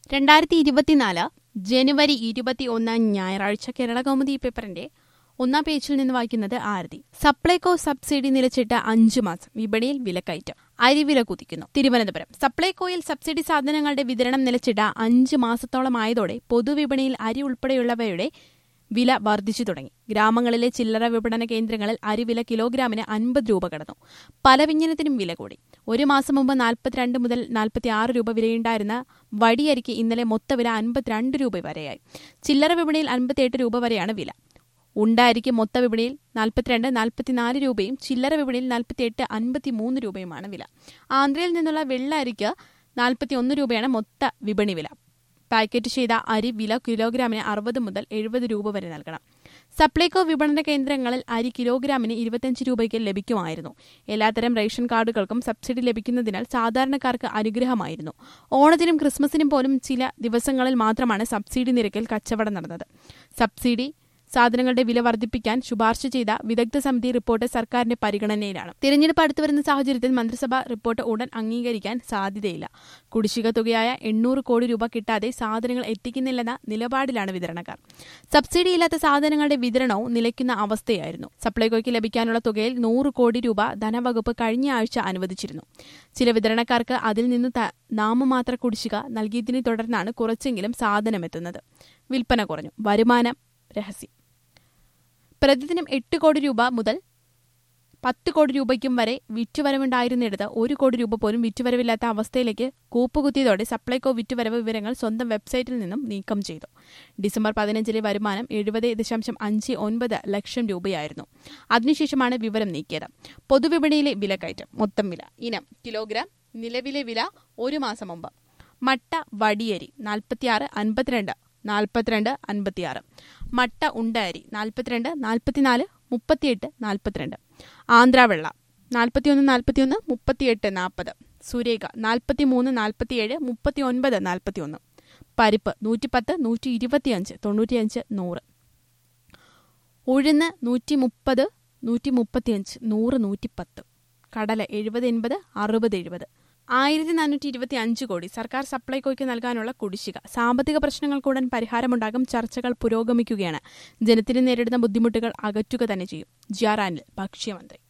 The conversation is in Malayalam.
രണ്ടായിരത്തി ഇരുപത്തിനാല് ജനുവരി ഇരുപത്തി ഒന്ന് ഞായറാഴ്ച കേരള കൗമുദി പേപ്പറിന്റെ ഒന്നാം പേജിൽ നിന്ന് വായിക്കുന്നത് ആരതി സപ്ലൈകോ സബ്സിഡി നിലച്ചിട്ട് അഞ്ചു മാസം വിപണിയിൽ വിലക്കയറ്റം അരിവില കുതിക്കുന്നു തിരുവനന്തപുരം സപ്ലൈകോയിൽ സബ്സിഡി സാധനങ്ങളുടെ വിതരണം നിലച്ചിട്ട് അഞ്ച് മാസത്തോളമായതോടെ പൊതുവിപണിയിൽ അരി ഉൾപ്പെടെയുള്ളവയുടെ വില വർദ്ധിച്ചു തുടങ്ങി ഗ്രാമങ്ങളിലെ ചില്ലറ വിപണന കേന്ദ്രങ്ങളിൽ അരിവില കിലോഗ്രാമിന് അൻപത് രൂപ കടന്നു പല വ്യഞ്ജനത്തിനും വില കൂടി ഒരു മാസം മുമ്പ് നാൽപ്പത്തിരണ്ട് മുതൽ നാൽപ്പത്തിയാറ് രൂപ വിലയുണ്ടായിരുന്ന വടിയരിക്ക് ഇന്നലെ മൊത്തവില അൻപത്തിരണ്ട് രൂപ വരെയായി ചില്ലറ വിപണിയിൽ അൻപത്തിയെട്ട് രൂപ വരെയാണ് വില ഉണ്ടായിരിക്കും മൊത്ത വിപണിയിൽ നാൽപ്പത്തിരണ്ട് നാൽപ്പത്തിനാല് രൂപയും ചില്ലറ വിപണിയിൽ നാൽപ്പത്തിയെട്ട് അൻപത്തിമൂന്ന് രൂപയുമാണ് വില ആന്ധ്രയിൽ നിന്നുള്ള വെള്ള അരിക്ക് നാൽപ്പത്തിയൊന്ന് രൂപയാണ് മൊത്ത വിപണി വില പാക്കറ്റ് ചെയ്ത അരി വില കിലോഗ്രാമിന് അറുപത് മുതൽ എഴുപത് രൂപ വരെ നൽകണം സപ്ലൈകോ വിപണന കേന്ദ്രങ്ങളിൽ അരി കിലോഗ്രാമിന് ഇരുപത്തിയഞ്ച് രൂപയ്ക്ക് ലഭിക്കുമായിരുന്നു എല്ലാത്തരം റേഷൻ കാർഡുകൾക്കും സബ്സിഡി ലഭിക്കുന്നതിനാൽ സാധാരണക്കാർക്ക് അനുഗ്രഹമായിരുന്നു ഓണത്തിനും ക്രിസ്മസിനും പോലും ചില ദിവസങ്ങളിൽ മാത്രമാണ് സബ്സിഡി നിരക്കിൽ കച്ചവടം നടന്നത് സബ്സിഡി സാധനങ്ങളുടെ വില വർദ്ധിപ്പിക്കാൻ ശുപാർശ ചെയ്ത വിദഗ്ധ സമിതി റിപ്പോർട്ട് സർക്കാരിന്റെ പരിഗണനയിലാണ് തിരഞ്ഞെടുപ്പ് അടുത്തുവരുന്ന സാഹചര്യത്തിൽ മന്ത്രിസഭ റിപ്പോർട്ട് ഉടൻ അംഗീകരിക്കാൻ സാധ്യതയില്ല കുടിശ്ശിക തുകയായ എണ്ണൂറ് കോടി രൂപ കിട്ടാതെ സാധനങ്ങൾ എത്തിക്കുന്നില്ലെന്ന നിലപാടിലാണ് വിതരണക്കാർ സബ്സിഡിയില്ലാത്ത സാധനങ്ങളുടെ വിതരണവും നിലയ്ക്കുന്ന അവസ്ഥയായിരുന്നു സപ്ലൈകോയ്ക്ക് ലഭിക്കാനുള്ള തുകയിൽ നൂറ് കോടി രൂപ ധനവകുപ്പ് കഴിഞ്ഞ ആഴ്ച അനുവദിച്ചിരുന്നു ചില വിതരണക്കാർക്ക് അതിൽ നിന്ന് നാമമാത്ര കുടിശ്ശിക നൽകിയതിനെ തുടർന്നാണ് കുറച്ചെങ്കിലും സാധനമെത്തുന്നത് വിൽപ്പന കുറഞ്ഞു വരുമാനം രഹസ്യം പ്രതിദിനം എട്ട് കോടി രൂപ മുതൽ പത്ത് കോടി രൂപയ്ക്കും വരെ വിറ്റുവരവുണ്ടായിരുന്നിടത്ത് ഒരു കോടി രൂപ പോലും വിറ്റുവരവില്ലാത്ത അവസ്ഥയിലേക്ക് കൂപ്പുകുത്തിയതോടെ സപ്ലൈകോ വിറ്റുവരവ് വിവരങ്ങൾ സ്വന്തം വെബ്സൈറ്റിൽ നിന്നും നീക്കം ചെയ്തു ഡിസംബർ പതിനഞ്ചിലെ വരുമാനം എഴുപത് ദശാംശം അഞ്ച് ഒൻപത് ലക്ഷം രൂപയായിരുന്നു അതിനുശേഷമാണ് വിവരം നീക്കിയത് പൊതുവിപണിയിലെ വിലക്കയറ്റം മൊത്തം വില ഇനം കിലോഗ്രാം നിലവിലെ വില ഒരു മാസം മുമ്പ് മട്ട വടിയരി നാൽപ്പത്തിയാറ് അൻപത്തിരണ്ട് നാൽപ്പത്തിരണ്ട് അൻപത്തിയാറ് മട്ട ഉണ്ട അരി നാൽപ്പത്തിരണ്ട് നാൽപ്പത്തിനാല് മുപ്പത്തിയെട്ട് നാൽപ്പത്തിരണ്ട് ആന്ധ്രാവെള്ള നാൽപ്പത്തിയൊന്ന് നാൽപ്പത്തിയൊന്ന് മുപ്പത്തിയെട്ട് നാൽപ്പത് സുരേഖ നാൽപ്പത്തിമൂന്ന് നാൽപ്പത്തിയേഴ് മുപ്പത്തി ഒൻപത് നാൽപ്പത്തിയൊന്ന് പരിപ്പ് നൂറ്റിപ്പത്ത് നൂറ്റി ഇരുപത്തിയഞ്ച് തൊണ്ണൂറ്റിയഞ്ച് നൂറ് ഉഴുന്ന് നൂറ്റി മുപ്പത് നൂറ്റി മുപ്പത്തിയഞ്ച് നൂറ് നൂറ്റിപ്പത്ത് കടല എഴുപത് എൺപത് അറുപത് എഴുപത് ആയിരത്തി നാനൂറ്റി ഇരുപത്തി അഞ്ച് കോടി സർക്കാർ സപ്ലൈകോയ്ക്ക് നൽകാനുള്ള കുടിശ്ശിക സാമ്പത്തിക പ്രശ്നങ്ങൾക്കുടൻ പരിഹാരമുണ്ടാകും ചർച്ചകൾ പുരോഗമിക്കുകയാണ് ജനത്തിന് നേരിടുന്ന ബുദ്ധിമുട്ടുകൾ അകറ്റുക തന്നെ ചെയ്യും ജിയാറാനിൽ ഭക്ഷ്യമന്ത്രി